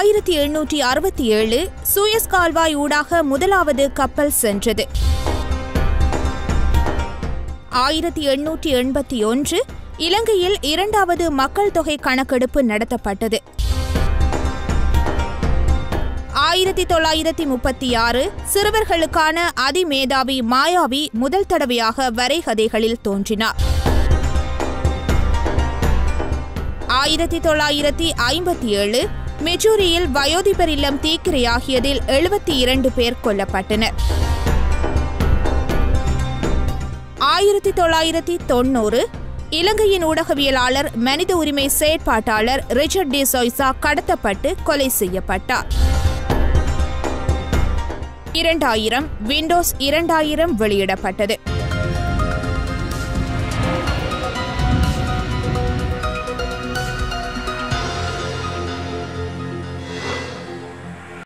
ஆயிரத்தி எண்ணூற்றி அறுபத்தி ஏழு சூயஸ் கால்வாய் ஊடாக முதலாவது கப்பல் சென்றது ஆயிரத்தி எண்ணூற்றி எண்பத்தி ஒன்று இலங்கையில் இரண்டாவது மக்கள் தொகை கணக்கெடுப்பு நடத்தப்பட்டது ஆயிரத்தி தொள்ளாயிரத்தி முப்பத்தி ஆறு சிறுவர்களுக்கான அதிமேதாவி மாயாவி முதல் தடவையாக வரைகதைகளில் தோன்றினார் ஆயிரத்தி தொள்ளாயிரத்தி ஐம்பத்தி ஏழு மெச்சூரியில் வயோதிபர் இல்லம் தீக்கிரையாகியதில் எழுபத்தி இரண்டு பேர் கொல்லப்பட்டனர் ஆயிரத்தி தொள்ளாயிரத்தி தொண்ணூறு இலங்கையின் ஊடகவியலாளர் மனித உரிமை செயற்பாட்டாளர் ரிச்சர்ட் டி சொய்சா கடத்தப்பட்டு கொலை செய்யப்பட்டார் இரண்டாயிரம் விண்டோஸ் இரண்டாயிரம் வெளியிடப்பட்டது